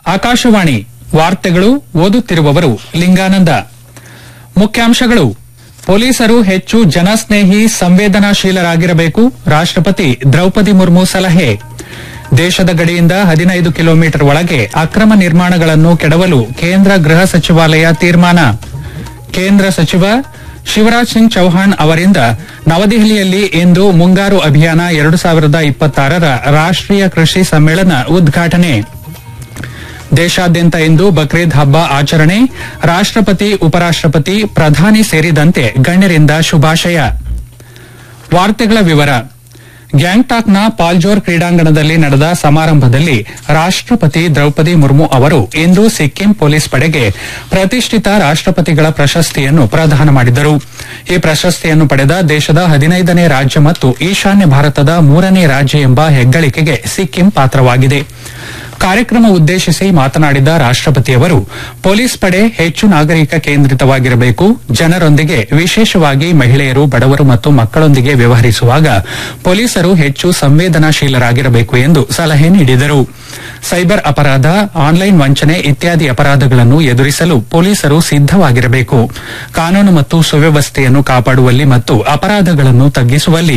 ಆಕಾಶವಾಣಿ ವಾರ್ತೆಗಳು ಓದುತ್ತಿರುವವರು ಲಿಂಗಾನಂದ ಮುಖ್ಯಾಂಶಗಳು ಪೊಲೀಸರು ಹೆಚ್ಚು ಜನಸ್ನೇಹಿ ಸಂವೇದನಾಶೀಲರಾಗಿರಬೇಕು ರಾಷ್ಟಪತಿ ದ್ರೌಪದಿ ಮುರ್ಮು ಸಲಹೆ ದೇಶದ ಗಡಿಯಿಂದ ಹದಿನೈದು ಕಿಲೋಮೀಟರ್ ಒಳಗೆ ಅಕ್ರಮ ನಿರ್ಮಾಣಗಳನ್ನು ಕೆಡವಲು ಕೇಂದ್ರ ಗೃಹ ಸಚಿವಾಲಯ ತೀರ್ಮಾನ ಕೇಂದ್ರ ಸಚಿವ ಶಿವರಾಜ್ ಸಿಂಗ್ ಚೌಹಾಣ್ ಅವರಿಂದ ನವದೆಹಲಿಯಲ್ಲಿ ಇಂದು ಮುಂಗಾರು ಅಭಿಯಾನ ಎರಡು ಸಾವಿರದ ಇಪ್ಪತ್ತಾರರ ರಾಷ್ಟೀಯ ಕೃಷಿ ಸಮ್ಮೇಳನ ಉದ್ಘಾಟನೆ ದೇಶಾದ್ಯಂತ ಇಂದು ಬಕ್ರೀದ್ ಹಬ್ಬ ಆಚರಣೆ ರಾಷ್ಟಪತಿ ಉಪರಾಷ್ಟಪತಿ ಪ್ರಧಾನಿ ಸೇರಿದಂತೆ ಗಣ್ಯರಿಂದ ಶುಭಾಶಯ ವಾರ್ತೆಗಳ ವಿವರ ಗ್ಯಾಂಗ್ಟಾಕ್ನ ಪಾಲ್ಜೋರ್ ಕ್ರೀಡಾಂಗಣದಲ್ಲಿ ನಡೆದ ಸಮಾರಂಭದಲ್ಲಿ ರಾಷ್ಟಪತಿ ದ್ರೌಪದಿ ಮುರ್ಮು ಅವರು ಇಂದು ಸಿಕ್ಕಿಂ ಪೊಲೀಸ್ ಪಡೆಗೆ ಪ್ರತಿಷ್ಠಿತ ರಾಷ್ಟಪತಿಗಳ ಪ್ರಶಸ್ತಿಯನ್ನು ಪ್ರದಾನ ಮಾಡಿದರು ಈ ಪ್ರಶಸ್ತಿಯನ್ನು ಪಡೆದ ದೇಶದ ಹದಿನೈದನೇ ರಾಜ್ಯ ಮತ್ತು ಈಶಾನ್ಯ ಭಾರತದ ಮೂರನೇ ರಾಜ್ಯ ಎಂಬ ಹೆಗ್ಗಳಿಕೆಗೆ ಸಿಕ್ಕಿಂ ಪಾತ್ರವಾಗಿದೆ ಕಾರ್ಯಕ್ರಮ ಉದ್ದೇಶಿಸಿ ಮಾತನಾಡಿದ ರಾಷ್ಟಪತಿಯವರು ಪೊಲೀಸ್ ಪಡೆ ಹೆಚ್ಚು ನಾಗರಿಕ ಕೇಂದ್ರಿತವಾಗಿರಬೇಕು ಜನರೊಂದಿಗೆ ವಿಶೇಷವಾಗಿ ಮಹಿಳೆಯರು ಬಡವರು ಮತ್ತು ಮಕ್ಕಳೊಂದಿಗೆ ವ್ಯವಹರಿಸುವಾಗ ಪೊಲೀಸರು ಹೆಚ್ಚು ಸಂವೇದನಾಶೀಲರಾಗಿರಬೇಕು ಎಂದು ಸಲಹೆ ನೀಡಿದರು ಸೈಬರ್ ಅಪರಾಧ ಆನ್ಲೈನ್ ವಂಚನೆ ಇತ್ಯಾದಿ ಅಪರಾಧಗಳನ್ನು ಎದುರಿಸಲು ಪೊಲೀಸರು ಸಿದ್ದವಾಗಿರಬೇಕು ಕಾನೂನು ಮತ್ತು ಸುವ್ಯವಸ್ಥೆಯನ್ನು ಕಾಪಾಡುವಲ್ಲಿ ಮತ್ತು ಅಪರಾಧಗಳನ್ನು ತಗ್ಗಿಸುವಲ್ಲಿ